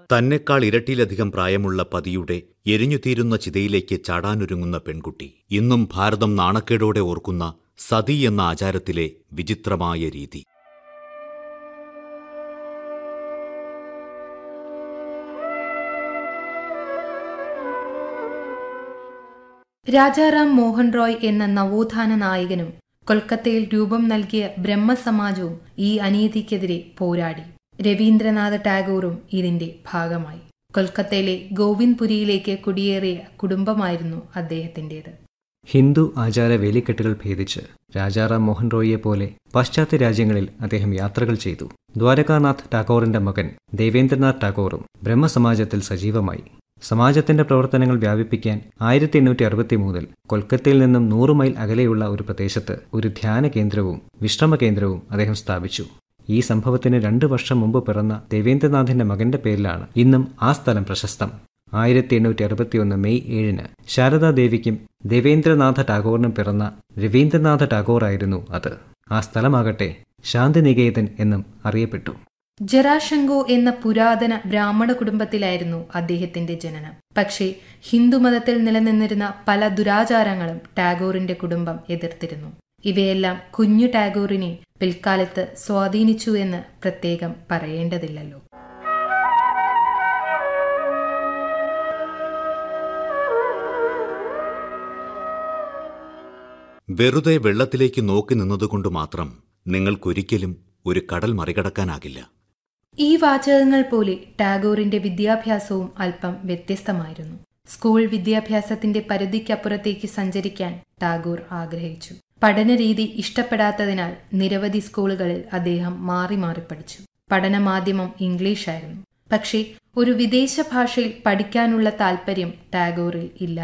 തന്നെക്കാൾ ഇരട്ടിയിലധികം പ്രായമുള്ള പതിയുടെ എരിഞ്ഞുതീരുന്ന ചിതയിലേക്ക് ചാടാനൊരുങ്ങുന്ന പെൺകുട്ടി ഇന്നും ഭാരതം നാണക്കേടോടെ ഓർക്കുന്ന സതി എന്ന ആചാരത്തിലെ വിചിത്രമായ രീതി രാജാറാം മോഹൻ റോയ് എന്ന നവോത്ഥാന നായകനും കൊൽക്കത്തയിൽ രൂപം നൽകിയ ബ്രഹ്മസമാജവും ഈ അനീതിക്കെതിരെ പോരാടി രവീന്ദ്രനാഥ ടാഗോറും ഇതിന്റെ ഭാഗമായി കൊൽക്കത്തയിലെ ഗോവിന്ദ്പുരിയിലേക്ക് കുടിയേറിയ കുടുംബമായിരുന്നു അദ്ദേഹത്തിന്റേത് ഹിന്ദു ആചാര വേലിക്കെട്ടുകൾ ഭേദിച്ച് രാജാറാം മോഹൻ റോയിയെ പോലെ പാശ്ചാത്യ രാജ്യങ്ങളിൽ അദ്ദേഹം യാത്രകൾ ചെയ്തു ദ്വാരകാനാഥ് ടാഗോറിന്റെ മകൻ ദേവേന്ദ്രനാഥ് ടാഗോറും ബ്രഹ്മസമാജത്തിൽ സജീവമായി സമാജത്തിന്റെ പ്രവർത്തനങ്ങൾ വ്യാപിപ്പിക്കാൻ ആയിരത്തി എണ്ണൂറ്റി അറുപത്തി മൂന്നിൽ കൊൽക്കത്തയിൽ നിന്നും നൂറ് മൈൽ അകലെയുള്ള ഒരു പ്രദേശത്ത് ഒരു ധ്യാന കേന്ദ്രവും വിശ്രമ കേന്ദ്രവും അദ്ദേഹം സ്ഥാപിച്ചു ഈ സംഭവത്തിന് രണ്ടു വർഷം മുമ്പ് പിറന്ന ദേവേന്ദ്രനാഥിന്റെ മകന്റെ പേരിലാണ് ഇന്നും ആ സ്ഥലം പ്രശസ്തം ആയിരത്തി എണ്ണൂറ്റി അറുപത്തിയൊന്ന് മെയ് ഏഴിന് ശാരദാദേവിക്കും ദേവേന്ദ്രനാഥ ടാഗോറിനും പിറന്ന രവീന്ദ്രനാഥ ടാഗോർ ആയിരുന്നു അത് ആ സ്ഥലമാകട്ടെ ശാന്തിനികേതൻ എന്നും അറിയപ്പെട്ടു ജരാശങ്കോ എന്ന പുരാതന ബ്രാഹ്മണ കുടുംബത്തിലായിരുന്നു അദ്ദേഹത്തിന്റെ ജനനം പക്ഷേ ഹിന്ദുമതത്തിൽ നിലനിന്നിരുന്ന പല ദുരാചാരങ്ങളും ടാഗോറിന്റെ കുടുംബം എതിർത്തിരുന്നു ഇവയെല്ലാം കുഞ്ഞു ടാഗോറിനെ പിൽക്കാലത്ത് സ്വാധീനിച്ചു എന്ന് പ്രത്യേകം പറയേണ്ടതില്ലല്ലോ വെറുതെ വെള്ളത്തിലേക്ക് നോക്കി നിന്നതുകൊണ്ട് മാത്രം നിങ്ങൾക്കൊരിക്കലും ഒരു കടൽ മറികടക്കാനാകില്ല ഈ വാചകങ്ങൾ പോലെ ടാഗോറിന്റെ വിദ്യാഭ്യാസവും അല്പം വ്യത്യസ്തമായിരുന്നു സ്കൂൾ വിദ്യാഭ്യാസത്തിന്റെ പരിധിക്കപ്പുറത്തേക്ക് സഞ്ചരിക്കാൻ ടാഗോർ ആഗ്രഹിച്ചു പഠനരീതി ഇഷ്ടപ്പെടാത്തതിനാൽ നിരവധി സ്കൂളുകളിൽ അദ്ദേഹം മാറി മാറി പഠിച്ചു പഠനമാധ്യമം ഇംഗ്ലീഷായിരുന്നു പക്ഷേ ഒരു വിദേശ ഭാഷയിൽ പഠിക്കാനുള്ള താൽപ്പര്യം ടാഗോറിൽ ഇല്ല